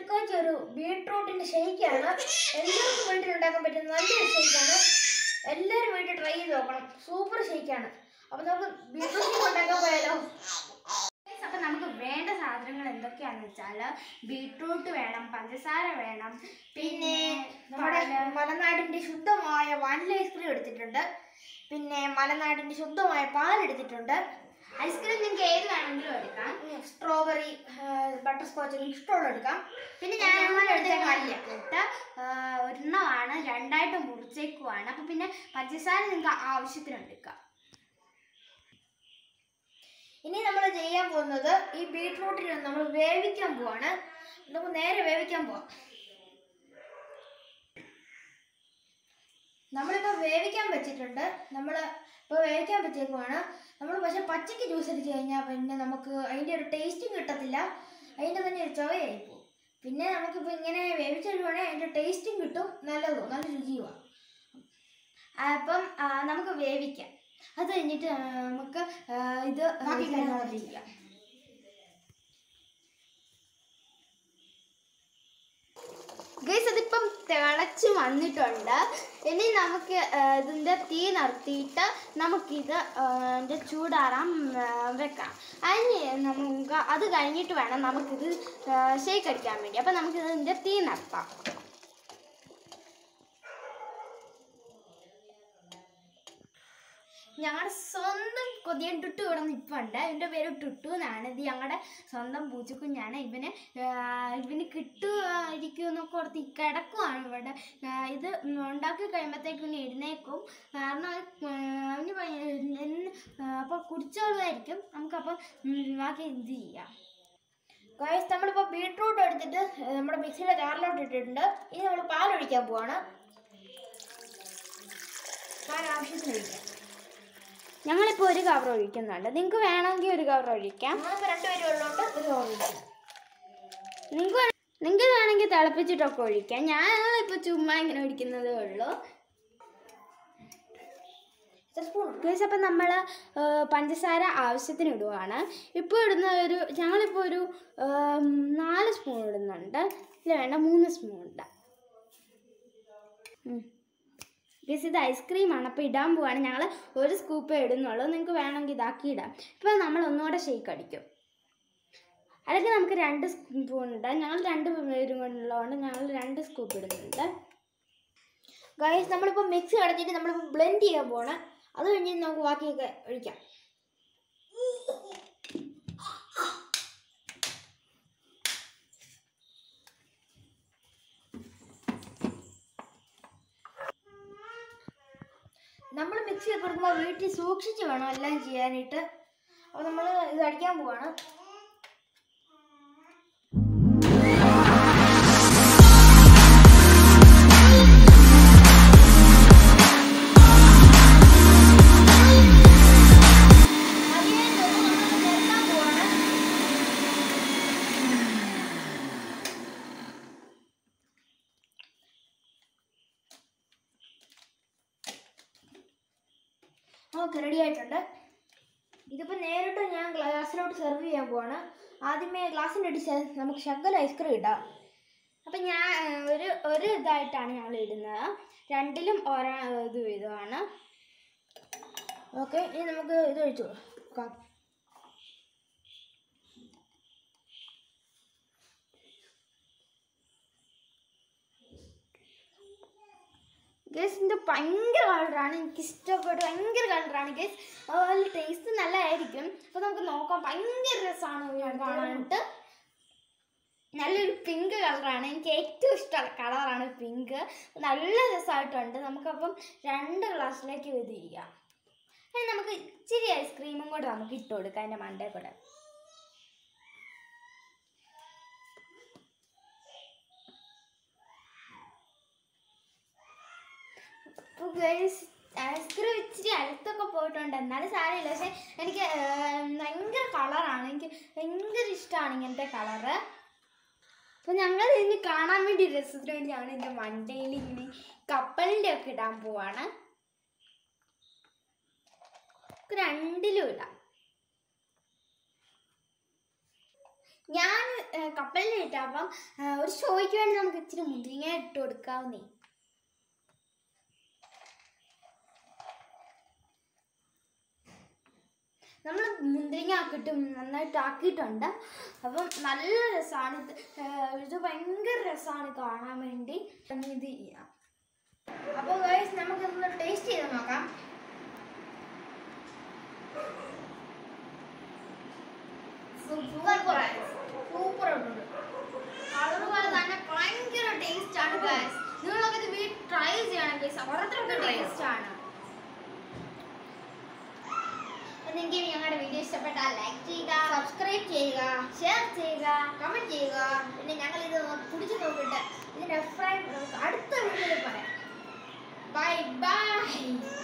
Butterscotch ഒരു ബീട്രൂട്ടിന്റെ ഷെയ്ക്കാണ് എല്ലാവർക്കും വീട്ടിൽ ഉണ്ടാക്കാൻ പറ്റുന്ന നല്ലൊരു ഷെയ്ക്കാണ് എല്ലാവരും വീട്ടിൽ ട്രൈ ചെയ്ത് നോക്കണം സൂപ്പർ ഷെയ്ക്കാണ് അപ്പൊ നമുക്ക് ബീട്രൂട്ട് ഉണ്ടാക്കാൻ പോയാലോ Guys, അപ്പൊ നമുക്ക് വേണ്ട സാധനങ്ങൾ എന്തൊക്കെയാന്ന് വെച്ചാല് ബീട്രൂട്ട് വേണം പഞ്ചസാര വേണം പിന്നെ നമ്മുടെ പാല്. മലനാടിന്റെ ശുദ്ധമായ വാനില ഐസ്ക്രീം എടുത്തിട്ടുണ്ട് പിന്നെ മലനാടിന്റെ ശുദ്ധമായ പാൽ എടുത്തിട്ടുണ്ട് ഐസ്ക്രീം നിങ്ങൾക്ക് ഏത് വേണമെങ്കിലും എടുക്കാം സ്ട്രോബെറി ബട്ടർ സ്കോച്ച് ഇഷ്ടമുള്ള എടുക്കാം പിന്നെ ഞാൻ ഞാൻ എടുത്ത എടുത്തേക്ക് മല്ലിയ കൂട്ട് ഒരെണ്ണമാണ് രണ്ടായിട്ട് മുറിച്ചേക്കുവാണ് അപ്പൊ പിന്നെ പഞ്ചസാര നിങ്ങൾക്ക് ആവശ്യത്തിന് എടുക്കാം ഇനി നമ്മൾ ചെയ്യാൻ പോകുന്നത് ഈ ബീട്രൂട്ടിനെ നമ്മൾ വേവിക്കാൻ പോവാണ് നമുക്ക് നേരെ വേവിക്കാൻ പോവാം നമ്മളിപ്പോൾ വേവിക്കാൻ വെച്ചിട്ടുണ്ട് നമ്മൾ ഇപ്പോൾ വേവിക്കാൻ വെച്ചേക്കുവാണ് നമ്മൾ പക്ഷെ പച്ചയ്ക്ക് ജ്യൂസ് അടിച്ച് കഴിഞ്ഞാൽ പിന്നെ നമുക്ക് അതിൻ്റെ ഒരു ടേസ്റ്റും കിട്ടത്തില്ല അതിൻ്റെ തന്നെ ഒരു ചുവയായി പോകും പിന്നെ നമുക്കിപ്പോൾ ഇങ്ങനെ വേവിച്ചെടുക്കുവാണെങ്കിൽ അതിൻ്റെ ടേസ്റ്റും കിട്ടും നല്ലതും നല്ല രുചിയുമാണ് അപ്പം ആ, നമുക്ക് വേവിക്കാം അത് കഴിഞ്ഞിട്ട് ആ, നമുക്ക് ആ, ഇത് ബാക്കി ഇങ്ങനെ കാര്യങ്ങൾ ചെയ്യാം ഗൈസ് അതിപ്പം തിളച്ച് വന്നിട്ടുണ്ട് ഇനി നമുക്ക് ആ, ഇതിൻ്റെ തീ നിർത്തിയിട്ട് നമുക്കിത് ആ, ഇതിൻ്റെ ചൂടാറാൻ ആ, വെക്കാം അതിന് നമുക്ക് അത് കഴിഞ്ഞിട്ട് വേണം നമുക്കിത് ഷേക്ക് അടിക്കാൻ വേണ്ടി അപ്പം നമുക്കിതിൻ്റെ തീ നിർത്താം ഞങ്ങളുടെ സ്വന്തം കൊതിയൻ ടുട്ടു ഇവിടെ നിൽപ്പുണ്ട് ഇതിൻ്റെ പേര് ടുട്ടു എന്നാണ് ഇത് ഞങ്ങളുടെ സ്വന്തം പൂച്ചക്കുഞ്ഞാണ് ഇവന് ആ, ഇവന് കിട്ടുമായിരിക്കും എന്നൊക്കെ ഓർത്ത് ഈ കിടക്കുവാണ് ഇവിടെ ആ, ഇത് ഉണ്ടാക്കി കഴിയുമ്പോഴത്തേക്കും ഇവന് എഴുന്നേക്കും കാരണം ആ, അവന് ഭയ- എന്ന് അപ്പോൾ കുടിച്ചോളുമായിരിക്കും നമുക്കപ്പോൾ ഉം, ബാക്കി ഇത് ചെയ്യാം ഗൈസ് നമ്മളിപ്പോൾ ബീട്രൂട്ട് എടുത്തിട്ട് ഏഹ്, നമ്മുടെ മിക്സിയുടെ ജാറിലോട്ട് ഇട്ടിട്ടുണ്ട് ഇനി നമ്മൾ പാലൊഴിക്കാൻ പോവാണ് പാൽ ആവശ്യത്തിന് ഒഴിക്കാം ഞങ്ങളിപ്പോൾ ഒരു കവർ ഒഴിക്കുന്നുണ്ട് നിങ്ങൾക്ക് വേണമെങ്കിൽ ഒരു കവർ ഒഴിക്കാം നമ്മളിപ്പോൾ രണ്ടുപേരും ഉള്ളതുകൊണ്ട് ഒരു കവർ ഒഴിക്കാം നിങ്ങൾക്ക് നിങ്ങൾക്ക് വേണമെങ്കിൽ തിളപ്പിച്ചിട്ടൊക്കെ ഒഴിക്കാം ഞങ്ങളിപ്പോൾ ചുമ്മാ ഇങ്ങനെ ഒഴിക്കുന്നതേ ഉള്ളൂ എത്ര സ്പൂൺ ഗൈസ് അപ്പം നമ്മൾ പഞ്ചസാര ആവശ്യത്തിന് ഇടുവാണ് ഇപ്പോൾ ഇടുന്ന ഒരു ഞങ്ങളിപ്പോൾ ഒരു ഏം, നാല് സ്പൂൺ ഇടുന്നുണ്ട് ഇല്ല വേണ്ട മൂന്ന് സ്പൂൺ ഇടാം ഗൈസ് ഇത് ഐസ്ക്രീമാണ് അപ്പോൾ ഇടാൻ പോവാണ് ഞങ്ങൾ ഒരു സ്കൂപ്പേ ഇടുന്നുള്ളൂ നിങ്ങൾക്ക് വേണമെങ്കിൽ ഇതാക്കി ഇടാം ഇപ്പോൾ നമ്മൾ ഒന്നുകൂടെ ഷേക്ക് അടിക്കും അല്ലെങ്കിൽ നമുക്ക് രണ്ട് സ്പൂൺ ഇടാം ഞങ്ങൾ രണ്ട് പേരും കൊണ്ടുള്ളതുകൊണ്ട് ഞങ്ങൾ രണ്ട് സ്കൂപ്പ് ഇടുന്നുണ്ട് ഗൈസ് നമ്മളിപ്പോൾ മിക്സി കടഞ്ഞിട്ട് നമ്മളിപ്പോൾ ബ്ലെൻഡ് ചെയ്യാൻ പോവാണ് അത് കഴിഞ്ഞിട്ട് നമുക്ക് ബാക്കിയൊക്കെ ഒഴിക്കാം നമ്മൾ മിക്സി ഒക്കെ എടുക്കുമ്പോൾ വീട്ടിൽ സൂക്ഷിച്ച് വേണം എല്ലാം ചെയ്യാനായിട്ട് അപ്പോൾ നമ്മൾ ഇത് അടിക്കാൻ പോവാണ് അതിനെ നമ്മൾ നിരത്താൻ പോവാണ് ഓക്കെ റെഡി ആയിട്ടുണ്ട് ഇതിപ്പോൾ നേരിട്ട് ഞാൻ ഗ്ലാസ്സിലോട്ട് സെർവ് ചെയ്യാൻ പോവാണ് ആദ്യമേ ഗ്ലാസ്സിൻ്റെ അടിച്ച് നമുക്ക് ശകല ഐസ്ക്രീം ഇടാം അപ്പം ഞാൻ ഏഹ്, ഒരു ഒരു ഇതായിട്ടാണ് ഞങ്ങൾ ഇടുന്നത് രണ്ടിലും ഓരോ ഇത് വീതമാണ് ഓക്കെ ഇനി നമുക്ക് ഇത് ഒഴിച്ചു കൊടുക്കാം ഗസ് ഇതിൻ്റെ ഭയങ്കര കളറാണ് എനിക്ക് ഇഷ്ടപ്പെട്ടു ഭയങ്കര കളറാണ് ഗസ് അതുപോലെ ടേസ്റ്റ് നല്ലതായിരിക്കും അപ്പോൾ നമുക്ക് നോക്കാം ഭയങ്കര രസമാണ് കാണാനായിട്ട് നല്ലൊരു പിങ്ക് കളറാണ് എനിക്ക് ഏറ്റവും ഇഷ്ടമുള്ള കളറാണ് പിങ്ക് നല്ല രസമായിട്ടുണ്ട് നമുക്കപ്പം രണ്ട് ഗ്ലാസ്സിലേക്ക് ഇത് ചെയ്യാം ഇനി നമുക്ക് ഇച്ചിരി ഐസ്ക്രീമും കൂടെ നമുക്ക് ഇട്ട് കൊടുക്കാം അതിൻ്റെ മണ്ടേ കൂടെ ഐസ്ക്രീം ഇച്ചിരി അടുത്തൊക്കെ പോയിട്ടുണ്ട് എന്നാലും സാരമില്ല പക്ഷെ എനിക്ക് ഏർ, ഭയങ്കര കളറാണ് എനിക്ക് ഭയങ്കര ഇഷ്ടമാണ് ഇങ്ങനത്തെ കളറ് അപ്പോൾ ഞങ്ങൾ ഇതിന് കാണാൻ വേണ്ടി രസത്തിന് വേണ്ടി ഞങ്ങൾ ഇതിൻ്റെ മണ്ടയിൽ ഇങ്ങനെ കപ്പലിൻ്റെ ഒക്കെ ഇടാൻ പോവാണ് നമുക്ക് രണ്ടിലും ഇടാം ഞാൻ കപ്പലിലിട്ട അപ്പം ആ, ഒരു ഷോയ്ക്ക് വേണ്ടി നമുക്ക് ഇച്ചിരി മുന്തിരിങ്ങ ഇട്ട് കൊടുക്കാവുന്നേ നമ്മൾ മുന്തിരിങ്ങ ആക്കിയിട്ട് നന്നായിട്ട് ആക്കിയിട്ടുണ്ട് അപ്പം നല്ല രസമാണ് ഇത് ആ, ഇത് ഭയങ്കര രസമാണ് കാണാൻ വേണ്ടി ഇത് ചെയ്യാം അപ്പോൾ ഗൈസ് നമുക്ക് ഇതൊന്ന് ടേസ്റ്റ് ചെയ്ത് നോക്കാം സൂപ്പർ സൂപ്പർ ആയിട്ടുണ്ട് കളർ പോലെ തന്നെ ഭയങ്കര ടേസ്റ്റ് ആണ് ഗൈസ് നിങ്ങളൊക്കെ ഇത് വീട്ടിൽ ട്രൈ ചെയ്യണം ഗൈസ് അത്രയ്ക്ക് ടേസ്റ്റ് ആണ് അപ്പോൾ നിങ്ങൾക്ക് ഞങ്ങളുടെ വീഡിയോ ഇഷ്ടപ്പെട്ടാൽ ലൈക്ക് ചെയ്യുക സബ്സ്ക്രൈബ് ചെയ്യുക ഷെയർ ചെയ്യുക കമന്റ് ചെയ്യുക പിന്നെ ഞങ്ങൾ ഇത് കുടിച്ച് നോക്കിയിട്ട് ഇതിന്റെ അഭിപ്രായം നമുക്ക് അടുത്ത വീഡിയോയിൽ പറയാം ബൈ ബൈ